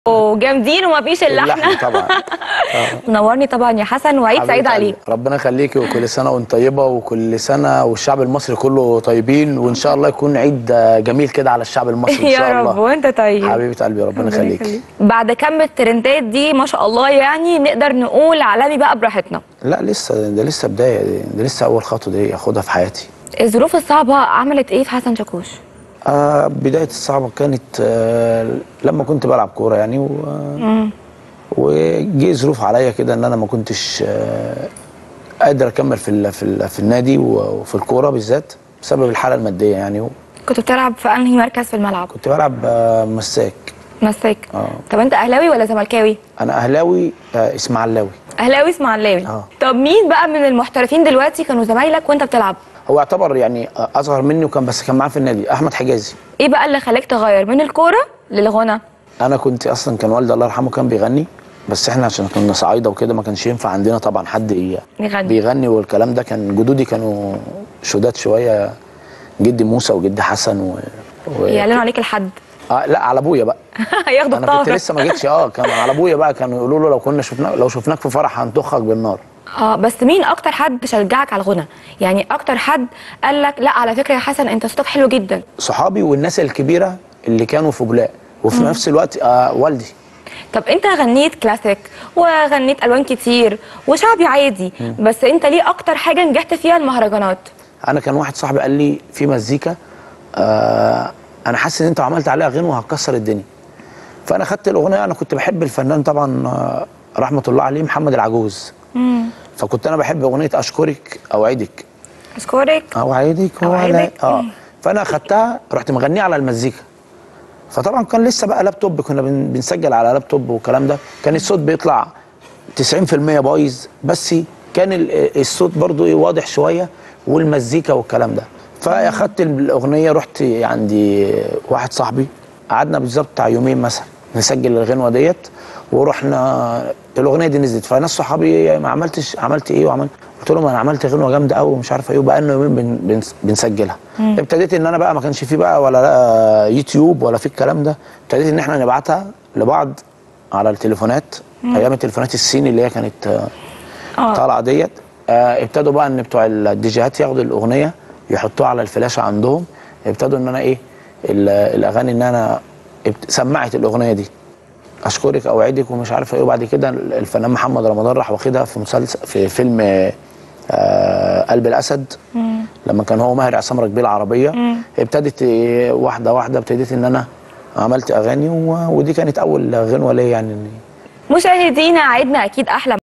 جامدين ومفيش الا اللحن احنا طبعا منورني طبعا يا حسن وعيد سعيد حبيبة عليك قلبي. ربنا يخليكي وكل سنه وانت طيبه وكل سنه والشعب المصري كله طيبين وان شاء الله يكون عيد آه، جميل كده على الشعب المصري ان شاء يا الله رب وانت طيب حبيبه قلبي ربنا يخليكي بعد كم الترندات دي ما شاء الله يعني نقدر نقول عالمي بقى براحتنا لا لسه ده لسه بدايه دي, ده لسه اول خطوه دي اخدها في حياتي الظروف الصعبة عملت ايه في حسن شاكوش؟ آه بدايه الصعبه كانت آه لما كنت بلعب كوره يعني و وجي ظروف عليا كده ان انا ما كنتش آه قادر اكمل في ال في, ال في النادي و- وفي الكوره بالذات بسبب الحاله الماديه يعني كنت بتلعب في انهي مركز في الملعب؟ كنت بلعب آه مساك مساك اه طب انت اهلاوي ولا زملكاوي؟ انا اهلاوي آه اسماعيلاوي اهلاوي اسماعيلاوي اه. طب مين بقى من المحترفين دلوقتي كانوا زمايلك وانت بتلعب؟ هو يعتبر يعني آه، اصغر مني وكان بس كان معاه في النادي احمد حجازي ايه بقى اللي خلاك تغير من الكورة للغنى؟ انا كنت اصلا كان والدي الله يرحمه كان بيغني بس احنا عشان كنا صعايده وكده ما كانش ينفع عندنا طبعا حد ي- يغني. بيغني والكلام ده كان جدودي كانوا شداد شويه جدي موسى وجدي حسن و, و... يعلنوا عليك الحد آه لا على ابويا بقى هياخدوا انا كنت بطاقة لسه ما جيتش اه كان على ابويا بقى كانوا يقولوا له لو كنا شفنا لو شفناك في فرح هنطخك بالنار اه بس مين اكتر حد شجعك على الغنى؟ يعني اكتر حد قال لك لا على فكرة يا حسن انت صوتك حلو جدا صحابي والناس الكبيره اللي كانوا في بولاق وفي نفس الوقت آه والدي طب انت غنيت كلاسيك وغنيت الوان كتير وشعبي عادي بس انت ليه اكتر حاجه نجحت فيها المهرجانات انا كان واحد صاحبي قال لي في مزيكا آه انا حاسس ان انت عملت عليها غنوه هتكسر الدنيا فانا خدت الاغنيه انا كنت بحب الفنان طبعا آه رحمه الله عليه محمد العجوز فكنت انا بحب اغنيه اشكرك اوعدك اشكرك اوعدك وعلى أوعدك. اه فانا خدتها رحت مغنيه على المزيكا فطبعا كان لسه بقى لابتوب كنا بن- بنسجل على لابتوب والكلام ده كان الصوت بيطلع 90% بايظ بس كان ال- الصوت برضو ايه واضح شويه والمزيكا والكلام ده فاخدت الاغنيه رحت عندي واحد صاحبي قعدنا بالظبط بتاع يومين مثلا نسجل الغنوه ديت ورحنا الاغنيه دي نزلت فناس صحابي ما عملتش عملت ايه وعملت قلت لهم انا عملت غنوه جامده قوي ومش عارف ايه وبقى لنا يومين بن بن بنسجلها ابتديت ان انا بقى ما كانش فيه بقى ولا لا يوتيوب ولا في الكلام ده ابتديت ان احنا نبعتها لبعض على التليفونات ايام التليفونات الصيني اللي هي كانت آه، اه طالعه ديت آه، ابتدوا بقى ان بتوع الديجيهات ياخدوا الاغنيه يحطوها على الفلاشه عندهم ابتدوا ان انا ايه ال- الاغاني ان انا ابت- سمعت الاغنيه دي اشكرك اوعدك ومش عارف ايه وبعد كده الفنان محمد رمضان راح واخدها في مسلسل في فيلم آه قلب الاسد لما كان هو ماهر عصام راكبين العربيه ابتدت إيه، واحده واحده ابتديت ان انا عملت اغاني و- ودي كانت اول غنوه ليا يعني مشاهدينا عيدنا اكيد احلى